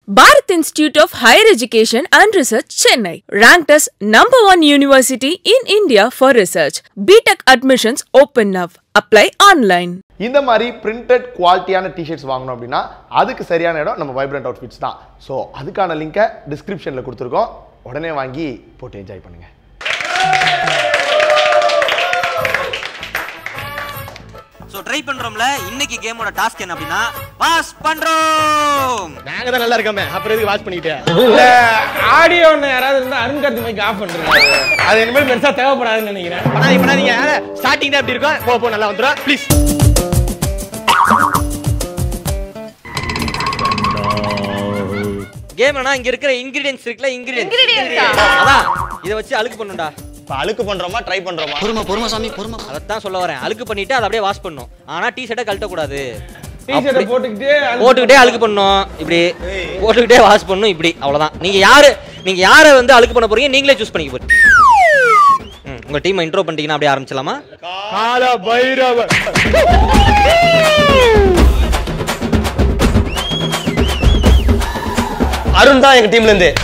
Bharat Institute of Higher Education and Research, Chennai, ranked as number one university in India for research. BTech admissions open now. Apply online. இந்த மாதிரி printed குவாலிட்டியான T-shirts வாங்கணும் அப்படின்னா அதுக்கு சரியான இடம் நம்ம வைப்ரண்ட் அவுட்ஃபிட்ஸ் தான் ஸோ அதுக்கான லிங்கை டிஸ்கிரிப்ஷனில் கொடுத்துருக்கோம் உடனே வாங்கி போட்டு என்ஜாய் பண்ணுங்கள் ஸோ ட்ரை பண்றோம்ல இன்னைக்கு கேமோட டாஸ்க் என்ன அப்படின்னா வாஷ் பண்றோம் நாங்க தான் நல்லா இருக்கோமே அப்புறம் எதுக்கு வாட்ச் பண்ணிக்கிட்டேன் இல்ல ஆடியோ ஒன்று யாராவது இருந்தா அருண் கார்த்தி மைக் ஆஃப் பண்றாங்க அது இனிமேல் பெருசா தேவைப்படாதுன்னு நினைக்கிறேன் பண்ணாதீங்க பண்ணாதீங்க ஸ்டார்டிங் தான் அப்படி இருக்கும் போ போ நல்லா வந்துடும் ப்ளீஸ் கேம்னா இங்க இருக்கிற இன்கிரிடியன்ஸ் இருக்குல்ல இன்கிரிடியன்ஸ் அதான் இதை வச்சு அழுக்கு பண்ணுடா இப்போ அழுக்கு பண்றோமா ட்ரை பண்றோமா பொறுமை பொறுமை சாமி பொறுமை அதைத்தான் சொல்ல வரேன் அழுக்கு பண்ணிட்டு அதை அப்படியே வாஷ் பண்ணும் ஆனா டீ ஷர்ட்டை கழட்ட கூடாது டிஷர்ட்டை போட்டுக்கிட்டே அது- போட்டுக்கிட்டே அழுக்கு பண்ணும் இப்படி போட்டுக்கிட்டே வாஷ் பண்ணும் இப்படி அவ்வளவுதான் நீங்க யாரு நீங்க யாரை வந்து அழுக்கு பண்ண போறீங்க நீங்களே சூஸ் பண்ணிக்க போறீங்க ம், உங்க டீமை இன்ட்ரோ பண்ணிட்டீங்கன்னா அப்படியே ஆரம்பிச்சலாமா கால பைரவர் அருண் தான் எங்க டீம்ல இருந்து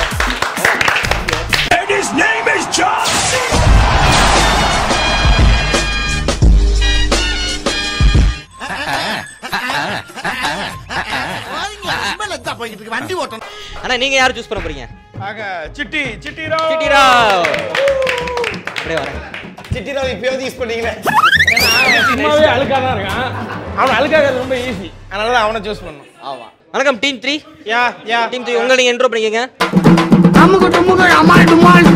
ஆனா நீங்க யாரை சூஸ் பண்ண போறீங்க ஆக சிட்டி சிட்டிரோ சிட்டிரா அப்படியே வரேன் சிட்டிராவ் இப்பயாவது யூஸ் பண்ணீங்களே சும்மாவே அழுக்கா தான் இருக்கான் அவன் அழுக்காகிறது ரொம்ப ஈஸி அதனால தான் அவனை சூஸ் பண்ணணும் ஆமா வணக்கம் team three yeah yeah team three உங்களை நீங்க இன்ட்ரோ பண்ணிக்கங்க அமுகு டுமுகு அமால் டுமால்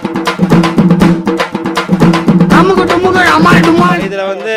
அமுகு டுமுகு அமால் டுமால் இதுல வந்து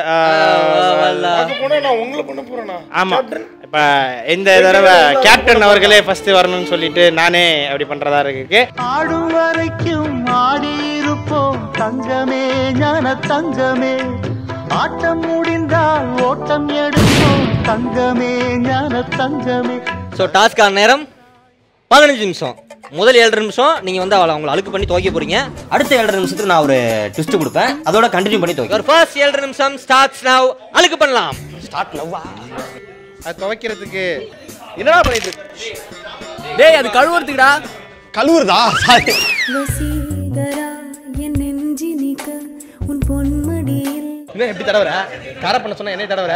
நான் உங்களை பண்ண போறேனா ஆமா இப்ப இந்த தடவை கேப்டன் அவர்களே ஃபர்ஸ்ட் வரணும்னு சொல்லிட்டு நானே அப்படி பண்றதா இருக்கு ஆடும் வரைக்கும் ஆடியிருப்போம் தங்கமே ஞான தங்கமே ஆட்டம் முடிந்தால் ஓட்டம் எடுப்போம் தங்கமே ஞான தங்கமே ஸோ டாஸ்க்கான நேரம் பதினஞ்சு நிமிஷம் முதல் ஏழரை நிமிஷம் நீங்க வந்து அவளை அவங்களை அழுக்கு பண்ணி துவைக்க போறீங்க அடுத்த ஏழரை நிமிஷத்துக்கு நான் ஒரு ட்விஸ்ட் கொடுப்பேன் அதோட கண்டினியூ பண்ணி துவைக்கிறேன் ஒரு ஃபர்ஸ்ட் ஏழரை நிமிஷம் ஸ்டார்ட்ஸ் நவ் அழுக்கு பண்ணலாம் ஸ்டார்ட் லவ்வா அது துவைக்கிறதுக்கு என்னடா பண்ணிட்டு இருக்கு? டேய் அது கழுவுறதுக்குடா கழுவுறதா சாரி வசீகரா என் நெஞ்சினிக்க உன் பொன்மடியில் என்ன எப்படி தடவற கார பண்ண சொன்னா என்ன தடவற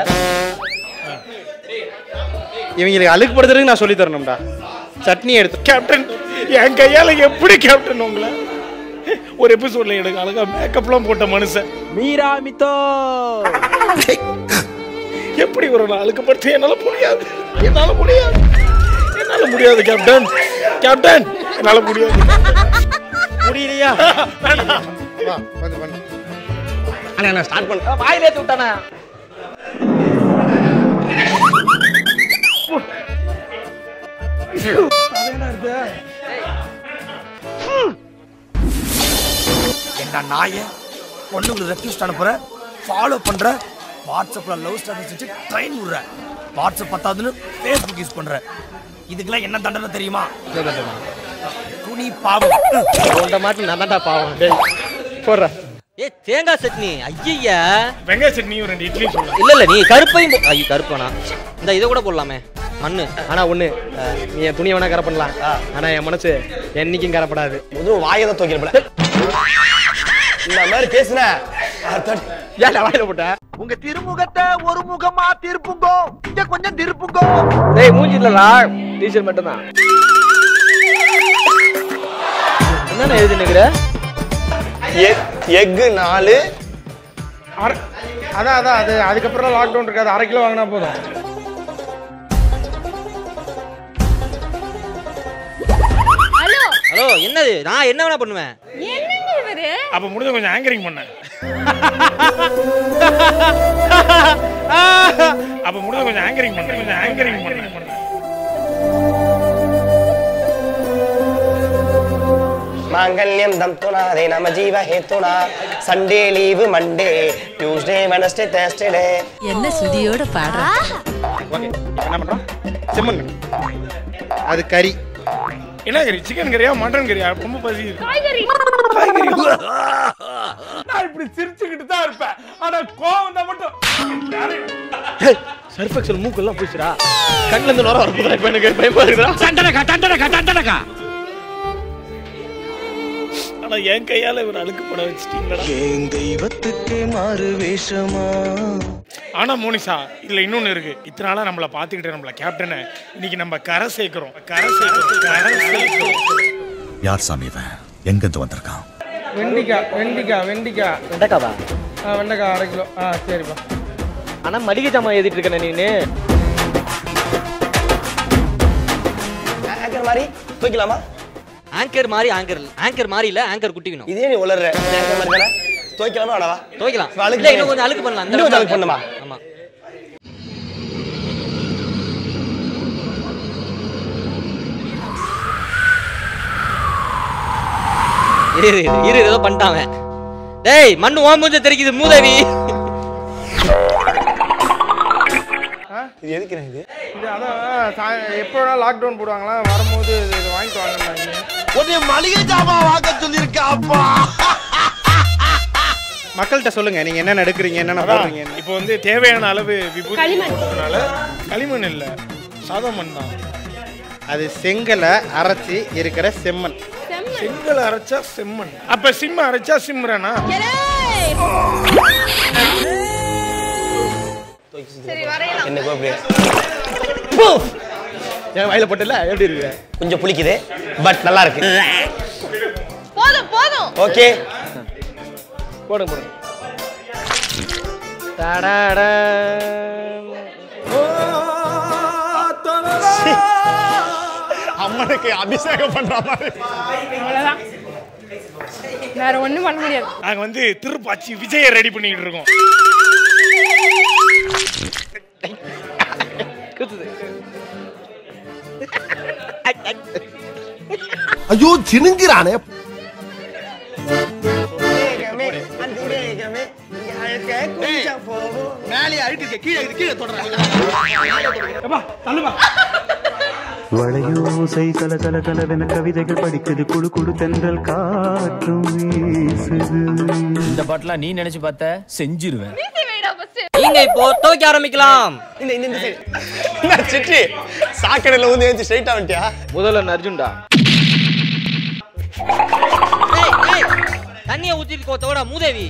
இவங்களுக்கு அழுக்குப்படுத்துறதுக்கு நான் சொல்லி தரணும்டா சட்னி எடுத்து கேப்டன் என் கையால எப்படி கேப்டன் உங்களை ஒரு எபிசோட்ல எனக்கு அழகா மேக்கப்லாம் போட்ட மனுஷன் மீரா மித்தோ எப்படி ஒரு நாள் அழுக்கப்படுத்த என்னால முடியாது என்னால முடியாது என்னால முடியாது கேப்டன் கேப்டன் என்னால முடியாது முடியலையா வேணாம். வா வந்து பண்ணு அண்ணா நான் ஸ்டார்ட் பண்ண வாயிலே விட்டானா என்ன நாய பொண்ணுங்களுக்கு ரெக்வஸ்ட் அனுப்புற ஃபாலோ பண்ற வாட்ஸ்அப்ல லவ் ஸ்டேட்டஸ் வச்சு ட்ரெயின் விடுற வாட்ஸ்அப் பத்தாதுன்னு ஃபேஸ்புக் யூஸ் பண்ற இதுக்கெல்லாம் என்ன தண்டனை தெரியுமா துணி பாவம் உன்ட மாட்டு நான் தான்டா பாவம் டேய் போடுறேன் ஏ தேங்காய் சட்னி ஐயா வெங்காய சட்னியும் ரெண்டு இட்லி சொல்ல இல்ல இல்ல நீ கருப்பையும் போ- ஐயோ கருப்பானா இந்த இதை கூட போடலாமே மண்ணு ஆனா ஒண்ணு அஹ், நீ என் துணியை வேணா கரை பண்ணலாம் ஆனா என் மனசு என்னைக்கும் கரப்படாது முதல் வாயை தான் துவைக்கிறேன் இந்த மாதிரி பேசுன ஏன்டா வாயில போட்ட உங்க திருமுகத்தை ஒரு முகமா திருப்புங்கோ இங்க கொஞ்சம் திருப்புங்கோ டேய் மூஞ்சி இல்லடா டீச்சர் மட்டும் தான் என்னென்ன எழுதி நிக்கிற எக்கு நாலு அதான் அதான் அது அதுக்கப்புறம் லாக்டவுன் இருக்காது அரை கிலோ வாங்கினா போதும் ஹலோ என்னது நான் என்ன வேணா பண்ணுவேன் அப்ப முடிஞ்ச கொஞ்சம் ஆங்கரிங் பண்ண அப்ப முடிஞ்ச கொஞ்சம் ஆங்கரிங் பண்ண கொஞ்சம் ஆங்கரிங் பண்ண மாங்கல்யம் தம் துணாதே நம ஜீவ ஹேத்துனா Sunday leave Monday Tuesday Wednesday Thursday என்ன சுதியோட பாடுற ஓகே என்ன பண்றோம் செம்மண் அது கறி என்ன கறி சிக்கன் கறியா மட்டன் கறியா ரொம்ப பசி காய்கறி நான் இப்படி சிரிச்சுக்கிட்டு தான் இருப்பேன் ஆனா கோவம் தான் மட்டும் சர்ஃப் எக்ஸல் மூக்கெல்லாம் போச்சுடா கண்ணுல இருந்து நுர வரப்போதுடா இப்போ எனக்கு பயமா இருக்குடா தண்டனக்கா தண்டனக்கா தண்டனக்கா ஆனா என் கையால இவர் அழுக்கு பட வச்சிட்டீங்களா என் தெய்வத்துக்கே மாறு வேஷமா ஆனா மோனிஷா இதுல இன்னொன்னு இருக்கு இத்தனை நாளா நம்மள பாத்துக்கிட்டு நம்மள கேப்டனை இன்னைக்கு நம்ம கரை சேர்க்கிறோம் கரை சேர்க்கிறோம் கரை சேர்க்கிறோம் யார் சாமி இவன் எங்கிருந்து வந்திருக்கான் வெண்டிக்காய் வெண்டிக்காய் வெண்டிக்காய் வெண்டக்காவா ஆ வெண்டைக்காய் அரை கிலோ ஆ சரிப்பா ஆனா மளிகை ஜாமான் எழுதிட்டு இருக்கேன் நீனு ஆங்கர் மாதிரி தூக்கலாமா ஆங்கர் மாதிரி ஆங்கர் ஆங்கர் மாதிரி இல்ல ஆங்கர் குட்டிக்கணும் இதே நீ உளர்ற ஆங்கர் மாதிரி தானே துவைக்கலாமா வேணாவா துவைக்கலாம் இப்ப அழுக்கு இல்ல இன்னும் கொஞ்சம் அழுக்கு பண்ணலாம் அந்த இன்னும் கொஞ்சம் அளவுக்கு அழுக்கு பண்ணுமா? ஆமா இரு இரு, இரு ஏதோ பண்ணிட்டான் அவன். டேய் மண்ணு ஓம் மூஞ்ச தெரிக்குது மூதேவி இது எதுக்கு இது இது அதான் சா- எப்போ வேணா லாக்டவுன் போடுவாங்களா வரும்போது இது இது வாங்கிட்டு வாங்கினாங்க ஒரு மளிகை ஜாமான் வாங்க சொல்லியிருக்கா அப்பா மக்கள்கிட்ட சொல்லுங்க நீங்க என்ன எடுக்கிறீங்க என்னென்ன போடுறீங்க இப்போ வந்து தேவையான அளவு விபூதி போட்டதுனால களிமண் இல்ல சாதா மண் தான் அது செங்கலை அரைச்சி இருக்கிற செம்மண் செங்கல் அரைச்சா செம்மண் அப்ப சிம்ம அரைச்சா சிம்ரனா என்ன கோப்பி என் வாயில போட்டல எப்படி இருக்கு கொஞ்சம் புளிக்குது பட் நல்லா இருக்கு போதும் போதும் ஓகே போடுங்க போடுங்க தடாடா. அம்மனுக்கு அபிஷேகம் பண்ற மாதிரி அவ்வளவுதான் வேற ஒண்ணும் பண்ண முடியாது நாங்க வந்து திருப்பாச்சி விஜய ரெடி பண்ணிட்டு இருக்கோம் ஐயோ சினுங்கிறானே மேலே அழுக்கு இருக்க கீழே இது கீழே தொடறாங்க வளையோசை கல கல கலவென கவிதைகள் படிக்குது குழு குழு தென்றல் காற்றும் வீசுது இந்த பாட்டுலாம் நீ நினைச்சு பார்த்த செஞ்சிருவேன் நீங்க இப்போ துவைக்க ஆரம்பிக்கலாம் இந்த இந்த இந்த சைடு என்ன சிட்டி சாக்கடையில் வந்து ஏஞ்சி ஸ்ட்ரைட்டா வந்துட்டியா முதல்ல அர்ஜுன்டா ஏய், ஏய், தண்ணிய ஊத்திட்டு கோத்தோட மூதேவி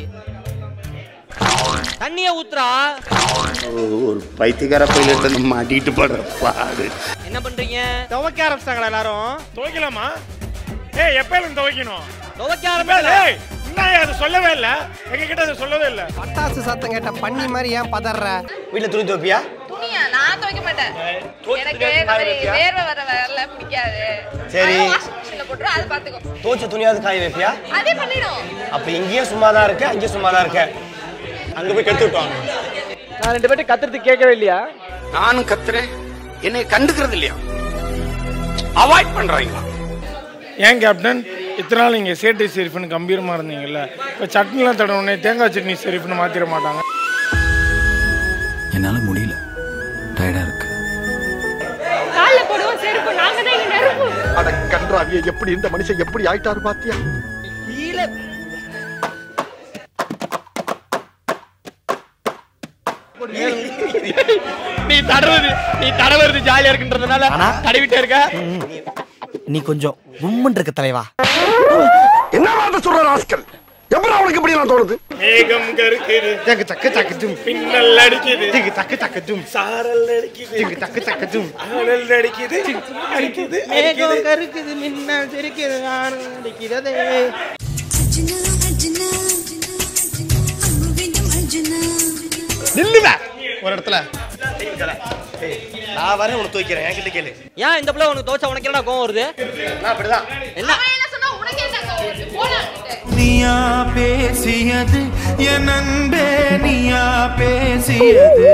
தண்ணிய ஊத்துறா ஒரு பைத்தியக்கார பையில மாட்டிட்டு படுற பாடு என்ன பண்றீங்க துவைக்க ஆரம்பிச்சிட்டாங்களா எல்லாரும் துவைக்கலாமா ஏய் எப்ப இருந்து துவைக்கணும் துவைக்க ஏய், ஆரம்பிக்கல ஏய், என்ன அது சொல்லவே இல்ல எங்க கிட்ட அதை சொல்லவே இல்ல பட்டாசு சத்தம் கேட்ட பண்ணி மாதிரி ஏன் பதற வீட்டுல துணி துவைப்பியா துணியா நான் துவைக்க மாட்டேன் எனக்கு இந்த மாதிரி வேர்வை வர வரல பிடிக்காது சரி. வாஷிங் மிஷின்ல போட்டுரும் அது பாத்துக்கோ தோச்ச துணியாவது காய வைப்பியா அதே பண்ணிடும் அப்ப இங்கேயும் சும்மா தான் இருக்க அங்கேயும் சும்மா தான் இருக்க அங்க போய் கெடுத்து விட்டுவாங்க நான் ரெண்டு பேர்ட்டு கத்துறதுக்கு கேட்கவே இல்லையா நானும் கத்துறேன் என்னை கண்டுக்கிறது இல்லையா அவாய்ட் பண்றாங்களா ஏன் கேப்டன் இத்தனை நாள் இங்கே சேட்டு ஷெரீஃப்னு கம்பீரமாக இருந்தீங்கல்ல இப்போ சட்னிலாம் தடவுனே தேங்காய் சட்னி ஷெரீஃப்னு மாற்றிட மாட்டாங்க என்னால முடியல டயர்டா இருக்கு கால்ல போடுவோம் செருப்பு நாங்க தான் இங்க நெருப்பு அட கன்றாவிய எப்படி இந்த மனுஷன் எப்படி ஆயிட்டாரு பாத்தியா நீ தடவுறது நீ தடவுறது ஜாலியா இருக்குன்றதுனால தடவிட்டே இருக்க நீ கொஞ்சம் உம்மன் இருக்க தலைவா என்ன வார்த்தை சொல்ற ராஸ்கல் எப்படி அவனுக்கு இப்படி நான் தோணுது மேகம் கருக்குது ஜக்கு தக்கு தக்கு தும் பின்னல் அடிக்குது ஜிகு தக்கு தக்கு தும் சாரல் அடிக்குது ஜிகு தக்கு தக்கு தும் ஆடல் அடிக்குது அடிக்குது மேகம் கருக்குது மின்னல் சிரிக்குது ஆறு அடிக்கிறதே நில்லுவ ஒரு இடத்துல நான் வரேன் உனக்கு துவைக்கிறேன் என்கிட்ட கேளு ஏன் இந்த பிள்ளை உனக்கு தோச்சா உனக்கு என்னடா கோவம் வருது நான் அப்படிதான் என்ன என்ன சொன்னா உனக்கு என்ன கோவம் வருது? போடா அங்கிட்டு. நீயா பேசியது என் அன்பே நீயா பேசியது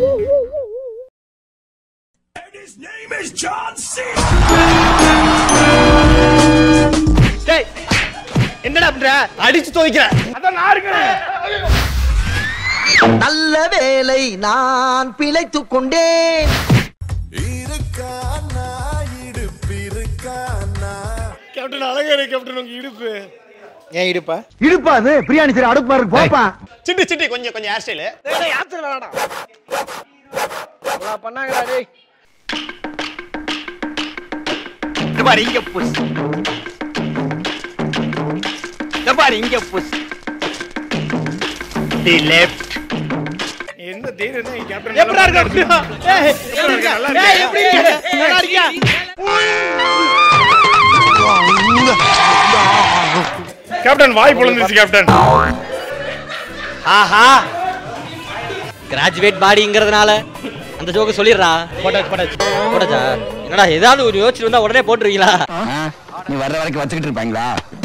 டேய் என்னடா பண்ற அடிச்சு துவைக்கிறேன் அதான் நான் இருக்கிறேன் நல்ல வேலை நான் பிழைத்துக் கொண்டேன் கேப்டன் அழகா இருக்கு கேப்டன் உங்க இடுப்பு ஏன் இருப்பா இடுப்பா அது பிரியாணி சரி அடுப்பு பாரு போப்பா சிட்டி சிட்டி கொஞ்சம் கொஞ்சம் ஹேர் ஸ்டைலு யாத்திரை வேணாம் பண்ணாங்கடா டேய் இந்த பாரு இங்க புஷ் இந்த பாரு இங்க புஷ் தி லெஃப்ட் என்ன தைரியம் கேப்டன் எப்படா இருக்க ஏய் எப்படி இருக்க ஏய் எப்படி இருக்க நல்லா இருக்கியா கேப்டன் வாய் பொழந்துச்சு கேப்டன் ஆஹா கிராஜுவேட் பாடிங்கிறதுனால அந்த ஜோக்கு சொல்லிடுறா போட்டாச்சு போட்டாச்சு போட்டாச்சா என்னடா ஏதாவது ஒரு யோசிச்சு வந்தா உடனே போட்டுருவீங்களா நீ வர்ற வரைக்கும் வச்சுக்கிட்டு இருப்பாங்களா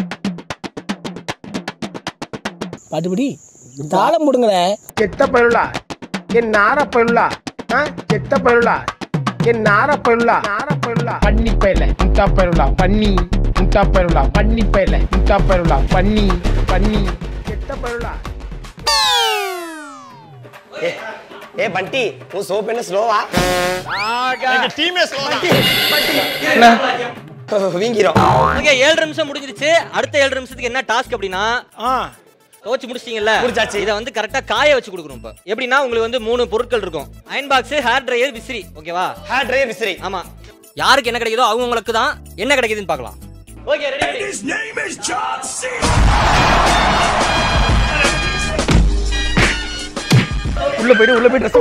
பாட்டுபடி தாளம் முடுங்கல செத்த பருளா என் நார பருளா செத்த பருளா என் நார பருளா நார பருளா பண்ணி பயில முட்டா பருளா பண்ணி முட்டா பருளா பண்ணி பயில முட்டா பருளா பண்ணி பண்ணி செத்த பருளா ஏ பண்டி உன் சோப் என்ன ஸ்லோவா டீமே ஸ்லோவா வீங்கிரும் ஓகே ஏழு நிமிஷம் முடிஞ்சிருச்சு அடுத்த ஏழு நிமிஷத்துக்கு என்ன டாஸ்க் அப்படின்னா துவச்சு முடிச்சிட்டீங்கல்ல முடிச்சாச்சு. இதை வந்து கரெக்டா காய வச்சு கொடுக்கணும் இப்போ எப்படின்னா உங்களுக்கு வந்து மூணு பொருட்கள் இருக்கும் அயன் பாக்ஸ் ஹேர் ட்ரையர் விசிறி ஓகேவா ஹேர் ட்ரையர் விசிறி ஆமா யாருக்கு என்ன கிடைக்குதோ அவங்களுக்கு தான் என்ன கிடைக்குதுன்னு பார்க்கலாம் ஓகே ரெடி உள்ள போயிட்டு உள்ள போய் ட்ரெஸ்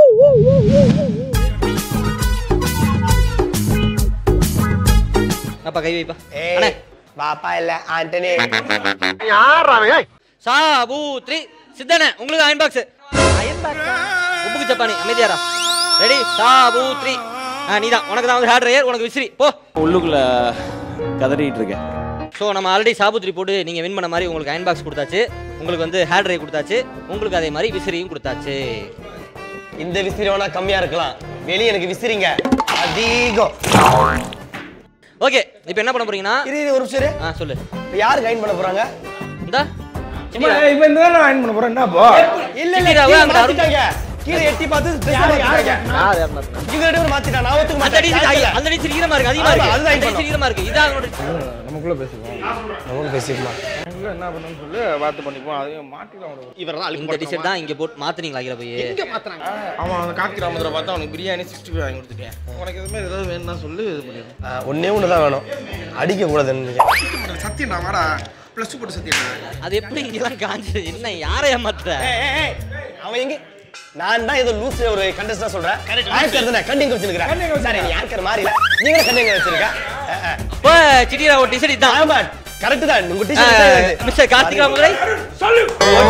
அப்பா கை வைப்பா ஏய் பாப்பா இல்ல ஆண்டனி யார் அவன் சாபூத்ரி சித்தனே உங்களுக்கு அயன் பாக்ஸ் உப்புக்கு சப்பானி அமைதியாரா ரெடி சாபூத்ரி ஆ நீதான் உனக்கு தான் வந்து ஹேர் ட்ரையர் உனக்கு விசிறி போ உள்ளுக்குள்ள கதறிட்டு இருக்கேன் ஸோ நம்ம ஆல்ரெடி சாபுத்ரி போட்டு நீங்கள் வின் பண்ண மாதிரி உங்களுக்கு அயன் பாக்ஸ் கொடுத்தாச்சு உங்களுக்கு வந்து ஹேர் ட்ரை கொடுத்தாச்சு உங்களுக்கு அதே மாதிரி விசிறியும் கொடுத்தாச்சு இந்த விசிறி வேணா கம்மியா இருக்கலாம் வெளிய எனக்கு விசிறிங்க அதிகம் ஓகே இப்போ என்ன பண்ண போறீங்கன்னா இரு இரு, ஒரு நிமிஷம் இரு. ஆ சொல்லு இப்ப யாரு கைன் பண்ண போறாங்க இந்தா இப்ப இந்த நான் வாங்கி பண்ண போறேன் என்ன போ இல்ல இல்ல சிட்டிராவை கீழே அங்கிட்டு அருண் மாத்திட்டாங்க கீழே எட்டி பார்த்து dress மாத்திட்டாங்க இவங்க ரெண்டு பேரும் மாத்திட்டாங்க நான் ஒத்துக்க அந்த டிசி மாட்டேன் அந்த டிசி ஈரமா இருக்கு அதிகமா ஆமா, இருக்கு அதுதான் அந்த இது டிசி ஈரமா இருக்கு இதான் அவனோட நமக்குள்ள பேசிப்போம் நமக்கு பேசிக்கலாம் நமக்குள்ள என்ன பண்ணணும்னு சொல்லு பார்த்து பண்ணிப்போம் அதையும் மாட்டிக்கலாம் இவர் தான் இந்த டிஷர்ட் தான் இங்க போட்டு மாத்துனீங்களா கீழ போய் எங்க மாத்துறாங்க அவன் அந்த கார்த்திக் ராமதுரை பார்த்தா அவனுக்கு பிரியாணி சிக்ஸ்டி ஃபைவ் வாங்கி கொடுத்துட்டேன் உனக்கு எதுவுமே ஏதாவது வேணும்னா சொல்லு இது பண்ணிடுறேன் ஒன்னே ஒன்று தான் வேணும் அடிக்க கூடாதுன்னு சத்தியம் நான் வாடா ப்ளஸ் போட்டு சத்தியம் அது எப்படி இங்கெல்லாம் காஞ்சது என்ன யாரை ஏமாத்துற அவன் எங்க நான் தான் ஏதோ லூஸ் ஒரு கண்டஸ்டா சொல்றேன் ஆங்கர் தானே கண்டிங்க வச்சிருக்கேன் சரி நீ ஆங்கர் மாறி நீங்க கண்டிங்க வச்சிருக்க இப்போ சிட்டிரா ஒரு டிஷர்ட் இதான் ஆமா கரெக்ட் தான் உங்க டீச்சர் மிஸ்டர் கார்த்திக் ராமதுரை சொல்லு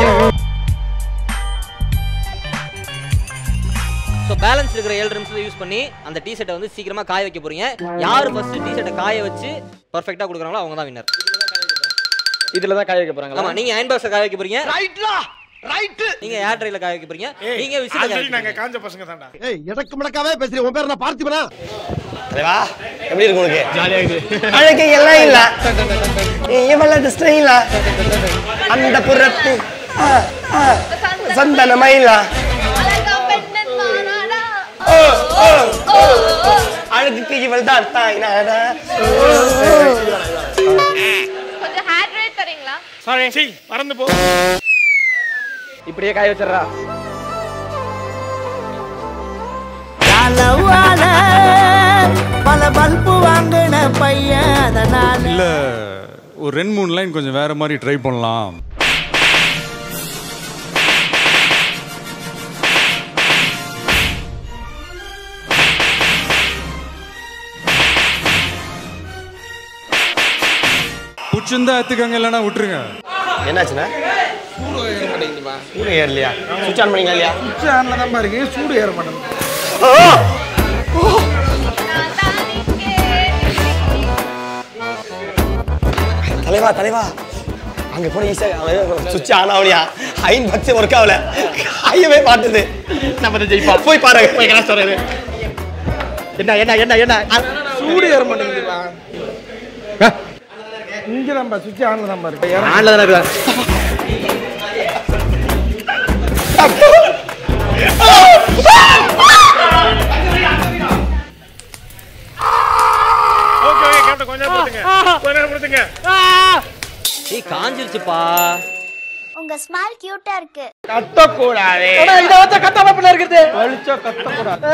ஸோ பேலன்ஸ் இருக்கிற ஏழு நிமிஷத்தை யூஸ் பண்ணி அந்த டி ஷர்ட்டை வந்து சீக்கிரமா காய வைக்க போறீங்க யார் ஃபர்ஸ்ட் டி ஷர்ட்டை காய வச்சு பர்ஃபெக்ட்டா கொடுக்குறாங்களோ அவங்க தான் வின்னர் இதுல தான் காய வைக்க போறாங்களா ஆமா நீங்க அயன் பாக்ஸை காய வைக்க போறீங்க ரைட்லா ரைட் நீங்க ஏர் ட்ரைல காய வைக்க போறீங்க நீங்க விசில காய ஆல்ரெடி வைக்க நாங்க காஞ்ச பசங்க தான்டா ஏய் எடக்கு முடக்காவே பேசுறீங்க உன் பேர் நான் பார்த்திபனா தலைவா எப்படி இருக்கு உனக்கு ஜாலியா இருக்கு அழகு எல்லாம் இல்ல இவளது ஸ்டைலா அந்த புறத்து ஆ, ஆ, சந்தன மயிலா ஓ, ஓ, ஓ, ஓ. அழகுக்கு இவள் தான் தாய் நாடா கொஞ்சம் ஹேர் ட்ரை தரீங்களா சாரி சி மறந்து போ இப்படியே காய வச்சிடுறா பல பல்பு வாங்கின பையன் அதனால இல்ல ஒரு ரெண்டு மூணு லைன் கொஞ்சம் வேற மாதிரி ட்ரை பண்ணலாம் பிடிச்சிருந்தா எடுத்துக்கங்க இல்லைன்னா விட்டுருங்க என்னாச்சுண்ணா சூடு ஏற மாட்டேங்குதுப்பா சூடு ஏறலையா சுவிட்ச் ஆன் பண்ணீங்களா இல்லையா சுவிட்ச் ஆன்ல தான் பாருங்க சூடு ஏற மாட்டேங்குது தலைவா தலைவா அங்க போன ஈஸியா சுவிட்ச் ஆன் ஆகலையா ஐன் பக்ஸ் ஒர்க் ஆகல ஐயவே மாட்டுது நம்ம ஜெயிப்பா போய் பாருங்க போய் என்ன சொல்றது என்ன என்ன என்ன என்ன சூடு ஏற மாட்டேங்குதுப்பா இங்க தான் சுவிட்ச் ஆன்ல தான் பாருங்க ஏற ஆன்ல தானே இருக்கா ஓகே ஓகே கேப்டன் கொஞ்சம் நேரம் கொடுத்துங்க கொஞ்ச நேரம் கொடுத்துங்க ஏய் காஞ்சிருச்சுப்பா உங்க ஸ்மைல் கியூட்டா இருக்கு கத்தக்கூடாது அண்ணா, இதை வச்சா கத்தாம பிள்ளை இருக்குது வலிச்சா கத்தக்கூடாது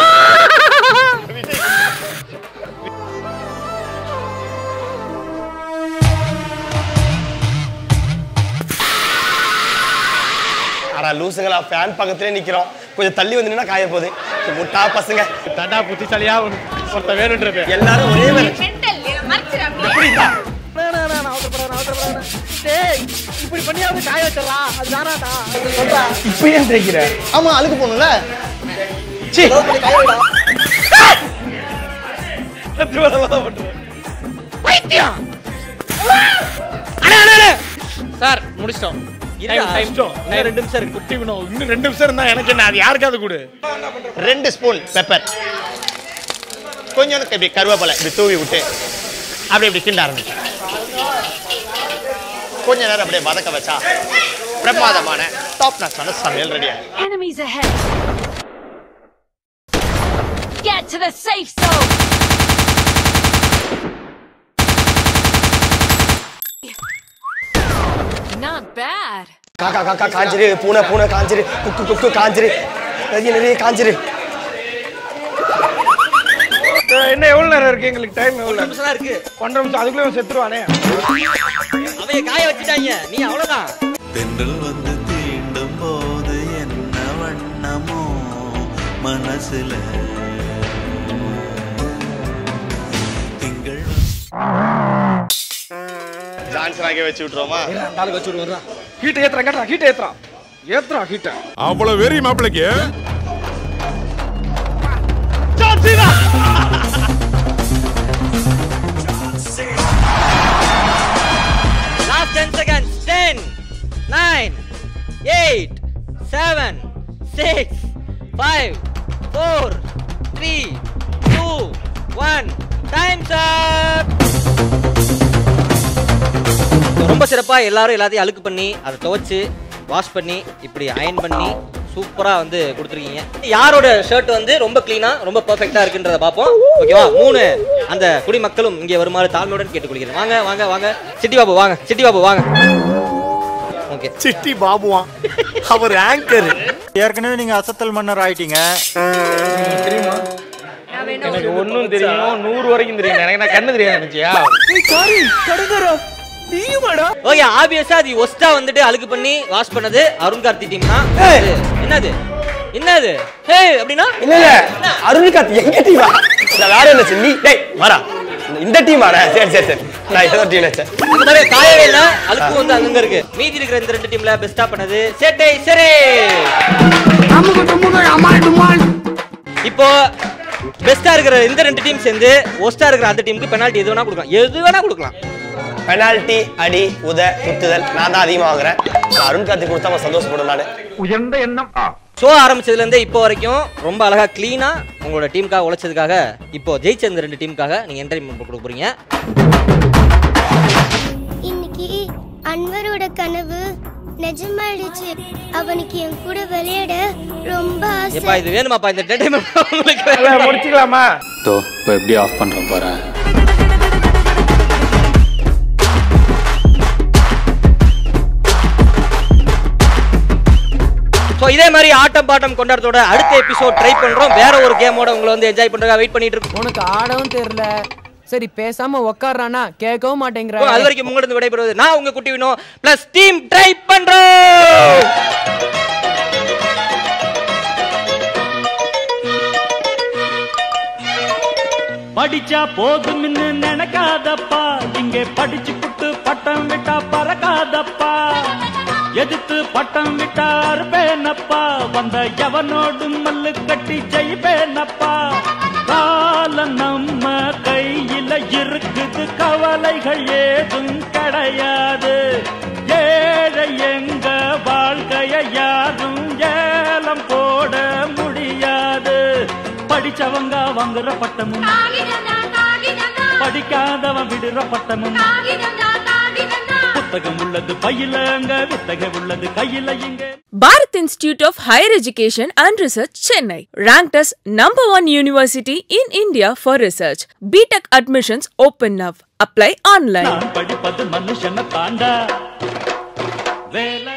அடா லூசுங்களா ஃபேன் பக்கத்துலயே நிக்கிறோம் கொஞ்சம் தள்ளி வந்து நின்னா காய போகுது முட்டா பசங்க தண்டா புத்திசாலியா ஒருத்த வேணுன்றது எல்லாரும் ஒரே வேலை மென்டல் மறைச்சிரு அப்படியே டேய் இப்படி பண்ணியாவது காய வச்சிடறா அது தானாடா சொல்றா இப்போ ஏன் தேய்க்கிற ஆமா அழுக்கு போகணும்ல சி காய விடா பைத்தியம் சார் முடிச்சிட்டோம் இருடா. டைம் டைம் இன்னும் ரெண்டு நிமிஷம் இருக்கு குட்டி வினோ இன்னும் ரெண்டு நிமிஷம் இருந்தா எனக்கு என்ன அது யாருக்காவது கொடு ரெண்டு ஸ்பூன் பெப்பர் கொஞ்சம் இப்படி கருவேப்பிலை இப்படி தூவி விட்டு அப்படி இப்படி கிண்ட ஆரம்பிச்சு கொஞ்ச நேரம் அப்படியே வதக்க வச்சா பிரமாதமான டாப் நாச்சான சமையல் ரெடியா Enemies ahead. Get to the safe zone. Not bad. காக்கா காக்கா காஞ்சிரு பூனை பூனை காஞ்சிரு குக்கு குக்கு காஞ்சிரு நிறைய நிறைய காஞ்சிரு என்ன எவ்வளவு நேரம் இருக்கு எங்களுக்கு டைம் எவ்வளவு நிமிஷம் தான் இருக்கு ஒன்றரை நிமிஷம் அதுக்குள்ளே இவன் செத்துருவானே அவைய காய வச்சுட்டாங்க நீ அவ்வளவுதான் தென்றல் வந்து தீண்டும் போது என்ன வண்ணமோ மனசுல திங்கள் ஜான்சன் ஆகி வச்சு விட்டுருவோமா நாளைக்கு வச்சு விடுறா ஹீட்டை ஏத்துறான் கேட்டா ஹீட்டை ஏத்துறான் ஏத்துறான் ஹீட்டை அவ்வளவு வெறி மாப்பிளைக்கு லாஸ்ட் 10 செகண்ட்ஸ் 10 9 8 7 6 5 4 3 2 1 டைம்ஸ் அப் ரொம்ப சிறப்பா எல்லாரும் எல்லாத்தையும் அழுக்கு பண்ணி அதை துவைச்சு வாஷ் பண்ணி இப்படி அயன் பண்ணி சூப்பரா வந்து கொடுத்துருக்கீங்க யாரோட ஷர்ட் வந்து ரொம்ப க்ளீனா ரொம்ப பெர்ஃபெக்ட்டா இருக்குன்றத பார்ப்போம் ஓகேவா மூணு அந்த குடிமக்களும் இங்கே வருமாறு தாழ்மையுடன் கேட்டுக்கொள்கிறேன் வாங்க வாங்க வாங்க சிட்டி பாபு வாங்க சிட்டி பாபு வாங்க ஓகே சிட்டி பாபுவான் அவர் ஆங்கர் ஏற்கனவே நீங்க அசத்தல் மன்னர் ஆயிட்டீங்க தெரியுமா எனக்கு ஒண்ணும் தெரியும் நூறு வரைக்கும் தெரியும் எனக்கு நான் கண்ணு தெரியாது நினைச்சியா சாரி கடுங்கரா நீயுமாடா ஓகே ஆபியஸா அது ஒஸ்டா வந்துட்டு அழுக்கு பண்ணி வாஷ் பண்ணது அருண் கார்த்தி டீம் தான் என்னது என்னது ஹே அப்படின்னா இல்ல இல்ல அருணிகாத் எங்க டீமா நான் வேற என்ன நீ டேய் வரா இந்த டீம் ஆட சரி சரி சரி நான் ஏதோ டீம் நினைச்சேன் அந்த மாதிரி காயவே இல்ல அழுக்கு வந்து அங்கங்க இருக்கு மீதி இருக்கிற இந்த ரெண்டு டீம்ல பெஸ்டா பண்ணது சேட்டை சரே இப்போ பெஸ்டா இருக்கிற இந்த ரெண்டு டீம் சேர்ந்து ஒஸ்டா இருக்கிற அந்த டீமுக்கு பெனால்டி எது வேணா கொடுக்கலாம் எது வேணா கொடுக்கலாம் பெனால்டி அடி உத குத்துதல் நான் தான் அதிகமாக வாங்குறேன் நான் அருண் கார்த்திக் கொடுத்தா அவன் சந்தோஷப்படும் நானு உயர்ந்த எண்ணம் ஷோ ஆரம்பிச்சதுல இருந்தே இப்போ வரைக்கும் ரொம்ப அழகா க்ளீனா உங்களோட டீமுக்காக உழைச்சதுக்காக இப்போ ஜெயிச்ச இந்த ரெண்டு டீமுக்காக நீங்க என்டர்டைன்மெண்ட் கொடுக்க போறீங்க இன்னைக்கு அன்வரோட கனவு நிஜமாயிடுச்சு அவனுக்கு என் கூட விளையாட ரொம்ப எப்பா ஆசை இது வேணுமாப்பா இந்த என்டர்டைன்மெண்ட் உங்களுக்கு முடிச்சுக்கலாமா தோ இப்போ எப்படி ஆஃப் பண்ணுறோம் பாரு ஸோ இதே மாதிரி ஆட்டம் பாட்டம் கொண்டாடத்தோட அடுத்த எபிசோட் ட்ரை பண்றோம் வேற ஒரு கேமோட உங்களை வந்து என்ஜாய் பண்றதுக்காக வெயிட் பண்ணிட்டு இருக்கோம் உனக்கு ஆடவும் தெரியல சரி பேசாம உக்காடுறானா கேட்கவும் மாட்டேங்கிற So, அது வரைக்கும் உங்களிடம் விடைபெறுவது நான் உங்க குட்டி வினோ பிளஸ் டீம் ட்ரை பண்றோம் படிச்சா போதும்னு நினைக்காதப்பா இங்கே படிச்சு புட்டு பட்டம் விட்டா பறக்காதப்பா எதிர்த்து பட்டம் விட்டா அறுப்பேனப்பா வந்த எவனோடும் மல்லு கட்டி ஜெயிப்பேனப்பா காலம் நம்ம கையில இருக்குது கவலைகள் ஏதும் கிடையாது ஏழை எங்க வாழ்க்கைய யாரும் ஏலம் போட முடியாது படிச்சவங்க வாங்குற பட்டமும் படிக்காதவன் விடுற பட்டமும் புத்தகம் உள்ளது பையில அங்க வித்தகம் உள்ளது கையில இங்க Bharat Institute of Higher Education and Research, Chennai, ranked as number one university in India for research. BTech admissions open now. Apply online. நான் படிப்பது மனுஷனை தாண்டா வேலை